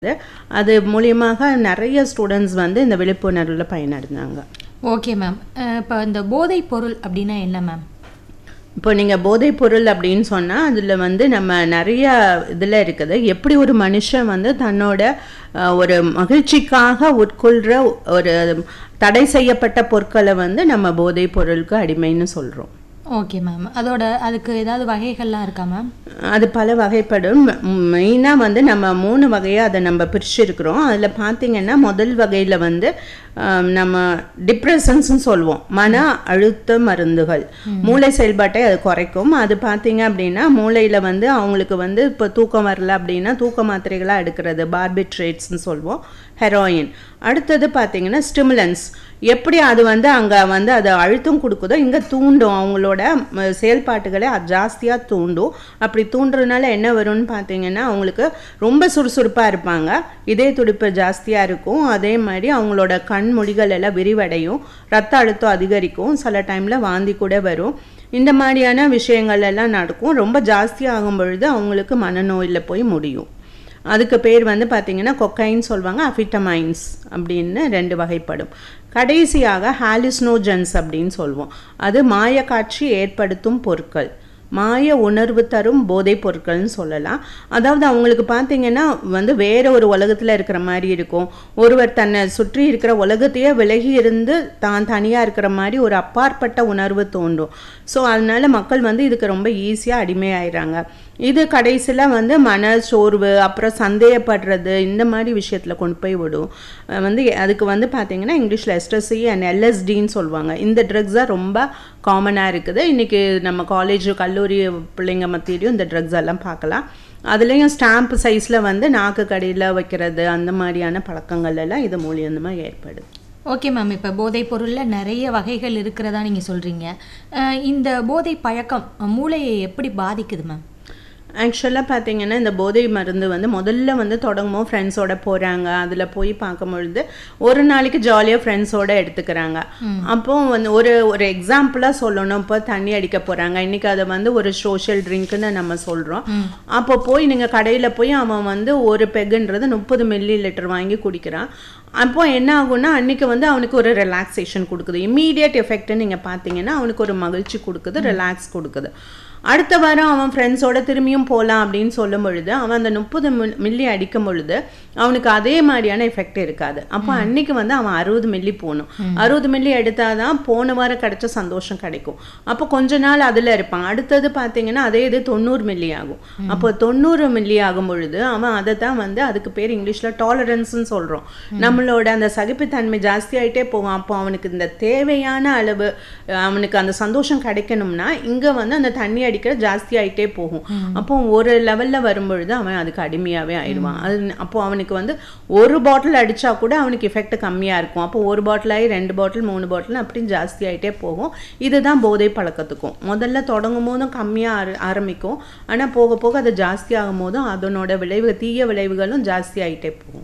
அது மூலியமாக நிறைய ஸ்டூடெண்ட்ஸ் வந்து இந்த விழிப்புணர்வில் பயனடைந்தாங்க ஓகே மேம் இப்போ இந்த போதைப் பொருள் அப்படின்னா என்ன மேம் இப்போ நீங்கள் போதைப் பொருள் அப்படின்னு சொன்னால் அதில் வந்து நம்ம நிறைய இதில் இருக்குது எப்படி ஒரு மனுஷன் வந்து தன்னோட அஹ், ஒரு மகிழ்ச்சிக்காக உட்கொள்கிற ஒரு தடை செய்யப்பட்ட பொருட்களை வந்து நம்ம போதைப் பொருளுக்கு அடிமைன்னு சொல்கிறோம் ஓகே மேம் அதோட அதுக்கு ஏதாவது வகைகள்லாம் இருக்கா மேம் அது பல வகைப்படும் மெயினாக வந்து நம்ம மூணு வகையாக அதை நம்ம பிரிச்சிருக்கிறோம் அதில் பார்த்தீங்கன்னா முதல் வகையில் வந்து ஆம், நம்ம டிப்ரெஷன்ஸ்னு சொல்லுவோம் மன அழுத்த மருந்துகள் மூளை செயல்பாட்டை அது குறைக்கும் அது பார்த்தீங்க அப்படின்னா மூளையில் வந்து அவங்களுக்கு வந்து இப்போ தூக்கம் வரல அப்படின்னா தூக்க மாத்திரைகளாக எடுக்கிறது பார்பிட்ரேட்ஸ்னு சொல்லுவோம் ஹெரோயின் அடுத்தது பார்த்தீங்கன்னா ஸ்டிமுலன்ஸ் எப்படி அது வந்து அங்கே வந்து அது அழுத்தம் கொடுக்குதோ இங்கே தூண்டும் அவங்களோட ம, செயல்பாட்டுகளை அது ஜாஸ்தியாக தூண்டும் அப்படி தூண்டுறதுனால என்ன வரும்னு பார்த்தீங்கன்னா அவங்களுக்கு ரொம்ப சுறுசுறுப்பாக இருப்பாங்க இதய துடிப்பு ஜாஸ்தியாக இருக்கும் அதே மாதிரி அவங்களோட கண் மொழிகள் எல்லாம் விரிவடையும் ரத்த அழுத்தம் அதிகரிக்கும் சில டைமில் வாந்தி கூட வரும் இந்த மாதிரியான விஷயங்கள் எல்லாம் நடக்கும் ரொம்ப ஜாஸ்தி ஆகும் பொழுது அவங்களுக்கு மனநோயில் போய் முடியும் அதுக்கு பேர் வந்து பார்த்தீங்கன்னா கொக்கைன் சொல்லுவாங்க அஃபிட்டமைன்ஸ் அப்படின்னு ரெண்டு வகைப்படும் கடைசியாக ஹாலிஸ்னோஜன்ஸ் அப்படின்னு சொல்லுவோம் அது மாயக்காட்சி ஏற்படுத்தும் பொருட்கள் மாய உணர்வு தரும் போதைப் பொருட்கள்னு சொல்லலாம் அதாவது அவங்களுக்கு பார்த்தீங்கன்னா வந்து வேற ஒரு உலகத்தில் இருக்கிற மாதிரி இருக்கும் ஒருவர் தன்னை சுற்றி இருக்கிற உலகத்தையே விலகி இருந்து தான் தனியாக இருக்கிற மாதிரி ஒரு அப்பாற்பட்ட உணர்வு தோன்றும் ஸோ அதனால மக்கள் வந்து இதுக்கு ரொம்ப ஈஸியாக அடிமையாயிறாங்க இது கடைசியில் வந்து மன சோர்வு அப்புறம் சந்தேகப்படுறது இந்த மாதிரி விஷயத்தில் கொண்டு போய் விடும் அஹ் வந்து அதுக்கு வந்து பார்த்தீங்கன்னா இங்கிலீஷில் எஸ்டசி அண்ட் எல்எஸ்டின்னு சொல்லுவாங்க இந்த ட்ரக்ஸ் தான் ரொம்ப காமனாக இருக்குது இன்றைக்கி நம்ம காலேஜ் கல்லூரி பிள்ளைங்க மத்தியிலையும் இந்த ட்ரக்ஸ் எல்லாம் பார்க்கலாம் அதுலேயும் ஸ்டாம்ப் சைஸில் வந்து நாக்கு கடியில் வைக்கிறது அந்த மாதிரியான பழக்கங்கள் எல்லாம் இது மூலியமாக ஏற்படுது ஓகே மேம் இப்போ போதைப் பொருளில் நிறைய வகைகள் இருக்கிறதா நீங்கள் சொல்கிறீங்க இந்த போதை பழக்கம் அஹ், மூளையை எப்படி பாதிக்குது மேம் ஆக்சுவலாக பார்த்தீங்கன்னா இந்த போதை மருந்து வந்து முதல்ல வந்து தொடங்கும்போது ஃப்ரெண்ட்ஸோட போகிறாங்க அதில் போய் பார்க்கும்பொழுது ஒரு நாளைக்கு ஜாலியாக ஃப்ரெண்ட்ஸோட எடுத்துக்கிறாங்க அப்போ வந்து ஒரு ஒரு எக்ஸாம்பிளாக சொல்லணும் இப்போ தண்ணி அடிக்க போகிறாங்க இன்றைக்கி அதை வந்து ஒரு சோஷியல் ட்ரிங்க்னு நம்ம சொல்கிறோம் அப்போ போய் நீங்கள் கடையில் போய் அவன் வந்து ஒரு பெக்குன்றது முப்பது மில்லி லிட்டர் வாங்கி குடிக்கிறான் அப்போ என்ன ஆகும்னா அன்னைக்கு வந்து அவனுக்கு ஒரு ரிலாக்ஸேஷன் கொடுக்குது இம்மீடியட் எஃபெக்ட்னு நீங்கள் பார்த்தீங்கன்னா அவனுக்கு ஒரு மகிழ்ச்சி கொடுக்குது ரிலாக்ஸ் கொடுக்குது அடுத்த வாரம் அவன் ஃப்ரெண்ட்ஸோட திரும்பியும் போகலாம் அப்படின்னு சொல்லும் பொழுது அவன் அந்த முப்பது மில்லி அடிக்கும் பொழுது அவனுக்கு அதே மாதிரியான எஃபெக்ட் இருக்காது அப்போ அன்னைக்கு வந்து அவன் அறுபது மில்லி போகணும் அறுபது மில்லி எடுத்தாதான் போன வாரம் கிடைச்ச சந்தோஷம் கிடைக்கும் அப்போ கொஞ்ச நாள் அதில் இருப்பான் அடுத்தது பார்த்தீங்கன்னா அதே இது தொண்ணூறு மில்லி ஆகும் அப்போ தொண்ணூறு மில்லி ஆகும் பொழுது அவன் அதை தான் வந்து அதுக்கு பேர் இங்கிலீஷில் டாலரன்ஸ்னு சொல்கிறோம் நம்மளோட அந்த சகிப்புத்தன்மை ஜாஸ்தியாயிட்டே போகும் அப்போ அவனுக்கு இந்த தேவையான அளவு அஹ், அவனுக்கு அந்த சந்தோஷம் கிடைக்கணும்னா இங்கே வந்து அந்த தண்ணி அடிக்கிற ஜாஸ்தி ஆயிட்டே போகும் அப்போ ஒரு லெவலில் வரும்பொழுது அவன் அதுக்கு அடிமையாகவே ஆயிடுவான் அது அப்போ அவனுக்கு வந்து ஒரு பாட்டில் அடித்தா கூட அவனுக்கு எஃபெக்ட் கம்மியாக இருக்கும் அப்போ ஒரு பாட்டில் ஆகி ரெண்டு பாட்டில் மூணு பாட்டில் அப்படி ஜாஸ்தி ஆயிட்டே போகும் இதுதான் போதை பழக்கத்துக்கும் முதல்ல தொடங்கும் போதும் கம்மியாக ஆர ஆரம்பிக்கும் ஆனால் போக போக அது ஜாஸ்தி ஆகும் போதும் அதனோட விளைவு தீய விளைவுகளும் ஜாஸ்தி ஆயிட்டே போகும்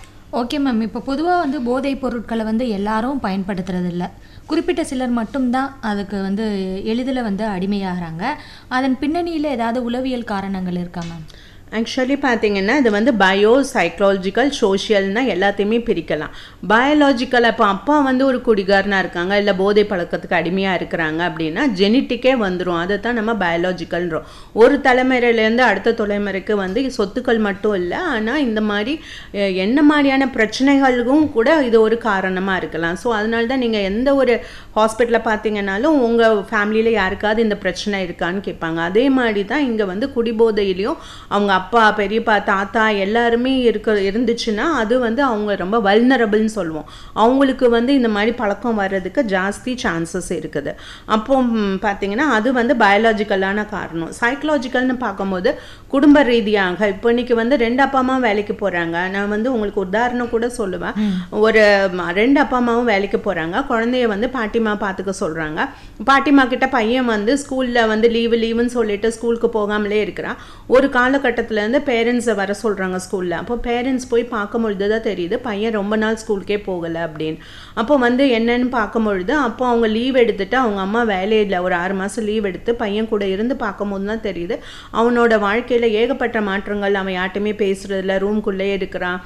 ஓகே மேம் இப்போ பொதுவாக வந்து போதைப் பொருட்களை வந்து எல்லாரும் பயன்படுத்துறதில்ல குறிப்பிட்ட சிலர் மட்டும்தான் அதுக்கு வந்து எளிதில் வந்து அடிமையாகிறாங்க அதன் பின்னணியில் ஏதாவது உளவியல் காரணங்கள் இருக்கா மேம் ஆக்சுவலி பார்த்தீங்கன்னா இது வந்து பயோ சைக்கலாஜிக்கல் சோஷியல்னா எல்லாத்தையுமே பிரிக்கலாம் பயாலாஜிக்கல் அப்போ அப்பா வந்து ஒரு குடிகாரனாக இருக்காங்க இல்லை போதை பழக்கத்துக்கு அடிமையாக இருக்கிறாங்க அப்படின்னா ஜெனட்டிக்கே வந்துடும் அதை தான் நம்ம பயாலாஜிக்கல்ன்றோம் ஒரு தலைமுறையிலேருந்து அடுத்த தலைமுறைக்கு வந்து சொத்துக்கள் மட்டும் இல்லை ஆனால் இந்த மாதிரி அஹ், என்ன மாதிரியான பிரச்சனைகளுக்கும் கூட இது ஒரு காரணமாக இருக்கலாம் ஸோ அதனால தான் நீங்கள் எந்த ஒரு ஹாஸ்பிட்டலில் பார்த்தீங்கன்னாலும் உங்கள் ஃபேமிலியில் யாருக்காவது இந்த பிரச்சனை இருக்கான்னு கேட்பாங்க அதே மாதிரி தான் இங்கே வந்து குடிபோதையிலையும் அவங்க அப்பா பெரியப்பா தாத்தா எல்லாருமே இருக்க இருந்துச்சுன்னா அது வந்து அவங்க ரொம்ப வல்னரபிள்னு சொல்லுவோம் அவங்களுக்கு வந்து இந்த மாதிரி பழக்கம் வர்றதுக்கு ஜாஸ்தி சான்சஸ் இருக்குது அப்போ ம், பார்த்தீங்கன்னா அது வந்து பயாலாஜிக்கலான காரணம் சைக்கலாஜிக்கல்னு பார்க்கும்போது குடும்ப ரீதியாக இப்போ இன்னைக்கு வந்து ரெண்டு அப்பா அம்மா வேலைக்கு போகிறாங்க நான் வந்து உங்களுக்கு உதாரணம் கூட சொல்லுவேன் ஒரு ம, ரெண்டு அப்பா அம்மாவும் வேலைக்கு போகிறாங்க குழந்தைய வந்து பாட்டிமா பார்த்துக்க சொல்கிறாங்க பாட்டிமா கிட்ட பையன் வந்து ஸ்கூலில் வந்து லீவு லீவுன்னு சொல்லிட்டு ஸ்கூலுக்கு போகாமலே இருக்கிறான் ஒரு காலகட்டத்தில் பக்கத்துலேருந்து பேரண்ட்ஸை வர சொல்கிறாங்க ஸ்கூலில் அப்போ பேரண்ட்ஸ் போய் பார்க்கும்பொழுது தான் தெரியுது பையன் ரொம்ப நாள் ஸ்கூலுக்கே போகலை அப்படின்னு அப்போ வந்து என்னன்னு பார்க்கும்பொழுது அப்போ அவங்க லீவ் எடுத்துட்டு அவங்க அம்மா வேலையில் ஒரு ஆறு மாதம் லீவ் எடுத்து பையன் கூட இருந்து பார்க்கும்போது தான் தெரியுது அவனோட வாழ்க்கையில் ஏகப்பட்ட மாற்றங்கள் அவன் யார்ட்டுமே பேசுறதில்ல ரூம்குள்ளேயே இருக்கிறான்